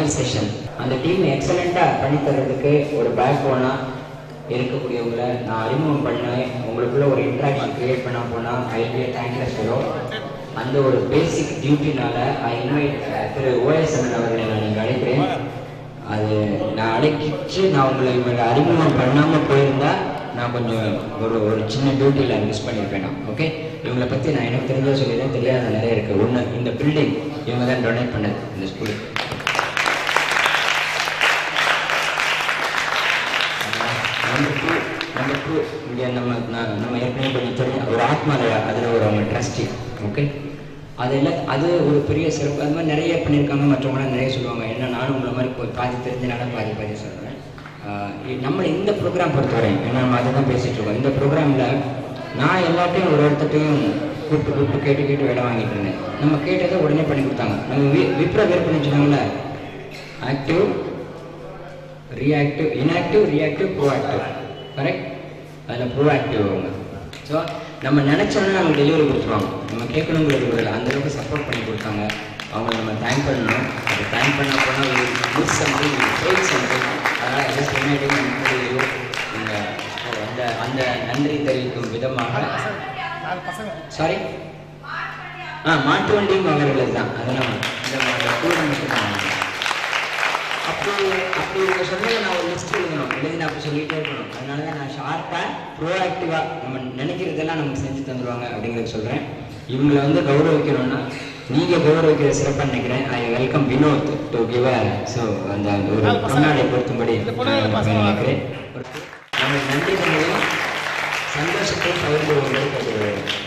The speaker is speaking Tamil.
ஃபைனல் செஷன் அந்த டீம் எக்ஸலண்ட்டாக பண்ணி தர்றதுக்கு ஒரு பேக் போனால் இருக்கக்கூடியவங்களை நான் அறிமுகம் பண்ணேன் உங்களுக்குள்ள ஒரு இன்ட்ராக்ஷன் கிரியேட் பண்ண போனால் ஐ பி தேங்க்லெஸ் ஃபெலோ அந்த ஒரு பேசிக் டியூட்டினால ஐ இன்வைட் திரு ஓஎஸ்என் அவர்களை நான் இங்கே அழைக்கிறேன் அது நான் அழைக்கிச்சு நான் உங்களை இவங்க அறிமுகம் பண்ணாமல் போயிருந்தா நான் கொஞ்சம் ஒரு ஒரு சின்ன டியூட்டியில் மிஸ் பண்ணியிருப்பேன் நான் ஓகே இவங்களை பற்றி நான் எனக்கு தெரிஞ்ச சொல்லிடுறேன் தெரியாத நிறைய இருக்குது ஒன்று இந்த பில்டிங் இவங்க தான் டொனேட் பண்ணது இந்த ஸ்கூலுக்கு நம்பர் டூ நம்பர் டூ இங்கே நம்ம நான் நம்ம ஏற்கனவே கொஞ்சம் தெரியும் ஒரு ஆத்மாலயா அதில் ஒரு அவங்க ட்ரஸ்டி ஓகே அது எல்லாம் அது ஒரு பெரிய சிறப்பு அது மாதிரி நிறைய பண்ணியிருக்காங்க மற்றவங்களாம் நிறைய சொல்லுவாங்க ஏன்னா நானும் உங்களை மாதிரி கொ- பாதி தெரிஞ்சனால பாதி பாதி சொல்கிறேன் நம்ம இந்த ப்ரோக்ராம் பொறுத்தவரை ஏன்னா நம்ம அதை தான் பேசிகிட்டு இருக்கோம் இந்த ப்ரோக்ராமில் நான் எல்லாத்தையும் ஒரு ஒருத்தட்டையும் கூப்பிட்டு கூப்பிட்டு கேட்டு கேட்டு வேலை வாங்கிட்டு இருந்தேன் நம்ம கேட்டதை உடனே பண்ணி கொடுத்தாங்க நம்ம வி விப்ர வேர் பண்ணி வச்சுருந்தாங்களே active reactive inactive reactive proactive correct அதில் ப்ரோஆக்டிவ் அவங்க ஸோ நம்ம நினச்சோன்னா நம்ம டெலிவரி கொடுத்துருவாங்க நம்ம கேட்கணுங்கிறது இல்லை அந்த அளவுக்கு சப்போர்ட் பண்ணி கொடுத்தாங்க அவங்கள நம்ம தேங்க் பண்ணணும் அது தேங்க் பண்ண போனால் மிஸ் சம்திங் ஃபெயில் சம்திங் அதனால் ஜஸ்ட் ரிமைண்டிங் இந்த அந்த அந்த நன்றி தெரிவிக்கும் விதமாக சாரி ஆ மாட்டு வண்டியும் அவர்களது தான் அதெல்லாம் இந்த கூட மட்டும் தான் அப்படி அப்படி இவங்க சொன்னதை நான் ஒரு லிஸ்ட் எழுதணும் எழுதி நான் அப்படி சொல்லிட்டே இருக்கணும் அதனால தான் நான் ஷார்ப்பாக ப்ரோஆக்டிவாக நம்ம நினைக்கிறதெல்லாம் நமக்கு செஞ்சு தந்துருவாங்க அப்படிங்கிறத சொல்கிறேன் இவங்களை வந்து கௌரவிக்கணும்னா நீங்கள் கௌரவிக்கிற சிறப்பாக நினைக்கிறேன் I welcome Vinod to give so அந்த ஒரு பொன்னாடை பொருத்தும்படி நான் நினைக்கிறேன் நம்ம நன்றி தந்தையும் சந்தோஷத்தை பகிர்ந்து கொண்டு கேட்டுக்கிறேன்